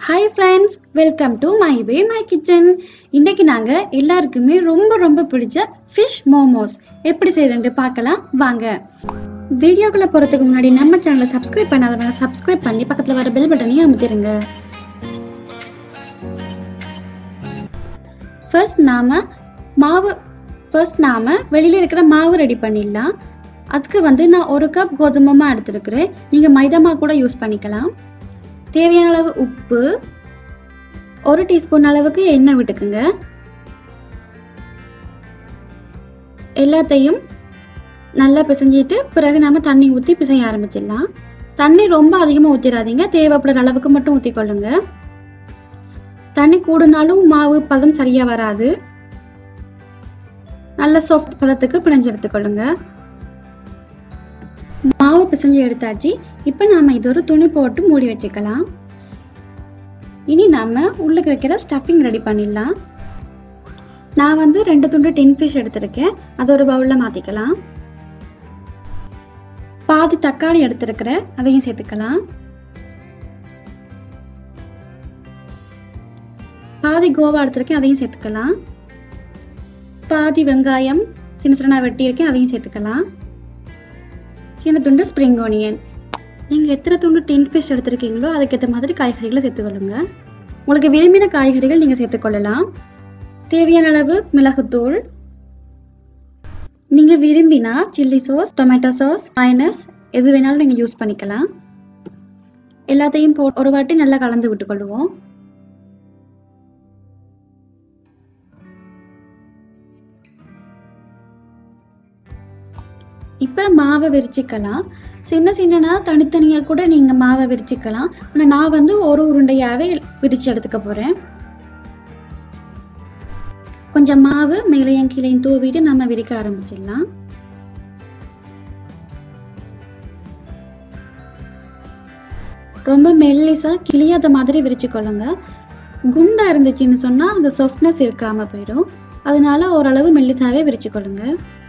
hi friends welcome to my way my kitchen இன்னைக்கு நாங்கள் எல்லாருக்குமே ரொம்ப ரொம்ப பிடிச்ச ஃபிஷ் மோமோஸ் எப்படி செய்யறேன்னு பார்க்கலாம் வாங்க வீடியோக்குள்ள போகிறதுக்கு முன்னாடி நம்ம சேனலை சப்ஸ்கிரைப் பண்ணாதவங்க சப்ஸ்கிரைப் பண்ணி பக்கத்தில் வர பெல் பட்டனையும் அமுத்திடுங்க ஃபர்ஸ்ட் நாம மாவு ஃபர்ஸ்ட் நாம வெளியில இருக்கிற மாவு ரெடி பண்ணிடலாம் அதுக்கு வந்து நான் ஒரு கப் கோதுமை மாவு எடுத்துருக்கிறேன் நீங்கள் மைதா மாவு கூட யூஸ் பண்ணிக்கலாம் தேவையான அளவு உப்பு ஒரு டீஸ்பூன் அளவுக்கு எண்ணெய் விட்டுக்குங்க எல்லாத்தையும் நல்லா பிசைஞ்சிட்டு பிறகு நாம தண்ணி ஊற்றி பிசைய ஆரம்பிச்சிடலாம் தண்ணி ரொம்ப அதிகமாக ஊற்றிடாதீங்க தேவைப்படுற அளவுக்கு மட்டும் ஊற்றிக்கொள்ளுங்க தண்ணி கூடுனாலும் மாவு பதம் சரியா வராது நல்ல சாஃப்ட் பதத்துக்கு பிணைஞ்சு எடுத்துக்கொள்ளுங்க மாவு பிசைஞ்சு எடுத்தாச்சு இப்போ நாம இது ஒரு துணி போட்டு மூடி வச்சுக்கலாம் இனி நாம உள்ளுக்கு வைக்கிற ஸ்டஃபிங் ரெடி பண்ணிடலாம் நான் வந்து ரெண்டு துண்டு டின் ஃபிஷ் எடுத்திருக்கேன் அது ஒரு பவுல்ல மாத்திக்கலாம் பாதி தக்காளி எடுத்திருக்கிறேன் அதையும் சேர்த்துக்கலாம் பாதி கோவா எடுத்திருக்கேன் அதையும் சேர்த்துக்கலாம் பாதி வெங்காயம் சின்ன சின்ன வெட்டி இருக்கேன் அதையும் சேர்த்துக்கலாம் சின்ன துண்டு ஸ்ப்ரிங் ஆனியன் நீங்கள் எத்தனை துண்டு டின் ஃபிஷ் எடுத்திருக்கீங்களோ அதுக்கேற்ற மாதிரி காய்கறிகளை சேர்த்துக்கொள்ளுங்க உங்களுக்கு விரும்பின காய்கறிகள் நீங்கள் சேர்த்துக்கொள்ளலாம் தேவையான அளவு மிளகுத்தூள் நீங்கள் விரும்பினா chilli sauce tomato sauce mayonnaise எது வேணாலும் நீங்கள் யூஸ் பண்ணிக்கலாம் எல்லாத்தையும் போ ஒரு வாட்டி நல்லா கலந்து விட்டுக்கொள்ளுவோம் இப்போ மாவை விரிச்சிக்கலாம் சின்ன சின்னனா தனித்தனியாக கூட நீங்கள் மாவை விரிச்சிக்கலாம் ஆனால் நான் வந்து ஒரு உருண்டையாகவே விரிச்சு எடுத்துக்க போகிறேன் கொஞ்சம் மாவு மேலையும் கீழையும் தூவிட்டு நம்ம விரிக்க ஆரம்பிச்சிடலாம் ரொம்ப மெல்லிசா கிளியாத மாதிரி விரிச்சு கொள்ளுங்க குண்டா இருந்துச்சுன்னு சொன்னா அந்த சாஃப்ட்னஸ் இருக்காம போயிடும் அதனால ஓரளவு மெல்லிசாவே விரிச்சு கொள்ளுங்க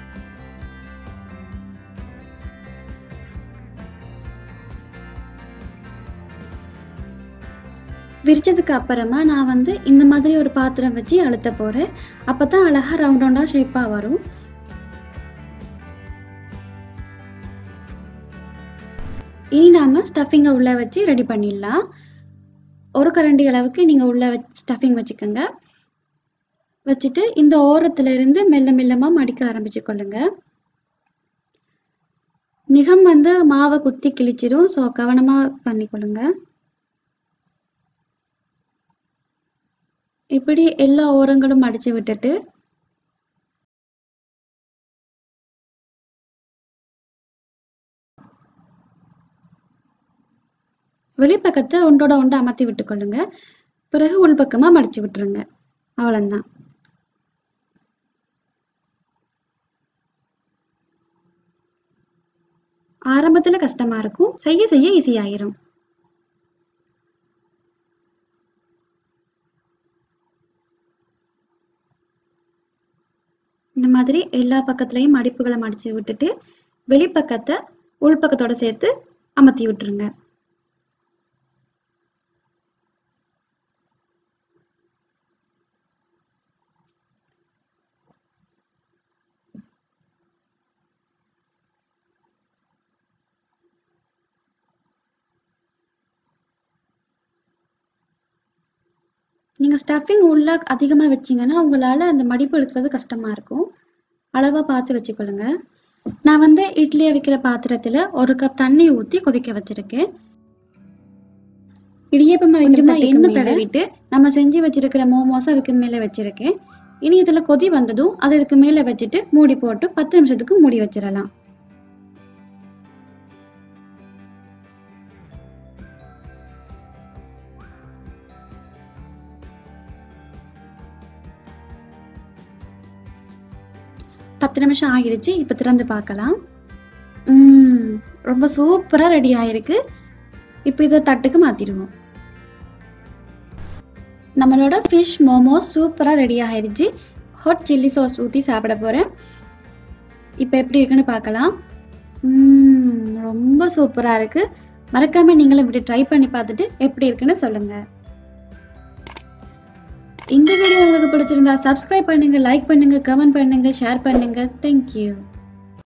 விரிச்சதுக்கு அப்புறமா நான் வந்து இந்த மாதிரி ஒரு பாத்திரம் வச்சு அழுத்த போறேன் அப்பதான் அழகா ரவுண்ட் ரவுண்டா ஷேப்பா வரும் இனி நாம ஸ்டஃபிங்கை உள்ள வச்சு ரெடி பண்ணிடலாம் ஒரு கரண்டி அளவுக்கு நீங்க உள்ள வச்சு ஸ்டஃபிங் வச்சுக்கோங்க வச்சுட்டு இந்த ஓரத்துல இருந்து மெல்ல மெல்லமா மடிக்க ஆரம்பிச்சு கொள்ளுங்க நிகம் வந்து மாவை குத்தி கிழிச்சிடும் ஸோ கவனமா பண்ணிக்கொள்ளுங்க இப்படி எல்லா ஓரங்களும் அடிச்சு விட்டுட்டு வெளிப்பக்கத்தை ஒன்றோட ஒன்று அமர்த்தி விட்டுக்கொள்ளுங்க பிறகு உள்பக்கமா மடிச்சு விட்டுருங்க அவ்வளவுதான் ஆரம்பத்துல கஷ்டமா இருக்கும் செய்ய செய்ய ஈஸியாயிரும் இந்த மாதிரி எல்லா பக்கத்துலயும் மடிப்புகளை மடிச்சு விட்டுட்டு வெளிப்பக்கத்தை உள்பக்கத்தோட சேர்த்து அமர்த்தி விட்டுருங்க நீங்க ஸ்டஃபிங் உள்ள அதிகமா வச்சீங்கன்னா உங்களால அந்த மடிப்பு எடுக்கிறது கஷ்டமா இருக்கும் அளவா பார்த்து வச்சுக்கொள்ளுங்க நான் வந்து இட்லி வைக்கிற பாத்திரத்துல ஒரு கப் தண்ணி ஊத்தி கொதிக்க வச்சிருக்கேன் இடியப்பமா வைக்கிறமா எண்ணெய் தடவிட்டு நம்ம செஞ்சு வச்சிருக்கிற மோமோஸ் அதுக்கு மேல வச்சிருக்கேன் இனி இதுல கொதி வந்ததும் அதை இதுக்கு மேல வச்சுட்டு மூடி போட்டு பத்து நிமிஷத்துக்கு மூடி வச்சிடலாம் பத்து நிமிஷம் ஆகிடுச்சு இப்போ திறந்து பார்க்கலாம் உம் ரொம்ப சூப்பரா ரெடி ஆயிருக்கு இப்போ இதை தட்டுக்கு மாத்திடுவோம் நம்மளோட ஃபிஷ் மோமோஸ் சூப்பரா ரெடி ஆயிருச்சு ஹாட் சில்லி சாஸ் ஊற்றி சாப்பிட போறேன் இப்போ எப்படி இருக்குன்னு பார்க்கலாம் உம் ரொம்ப சூப்பரா இருக்கு மறக்காம நீங்களும் இப்படி ட்ரை பண்ணி பார்த்துட்டு எப்படி இருக்குன்னு சொல்லுங்க இந்த வீடியோ உங்களுக்கு பிடிச்சிருந்தா சப்ஸ்கிரைப் பண்ணுங்க லைக் பண்ணுங்க கமெண்ட் பண்ணுங்க ஷேர் பண்ணுங்க தேங்க்யூ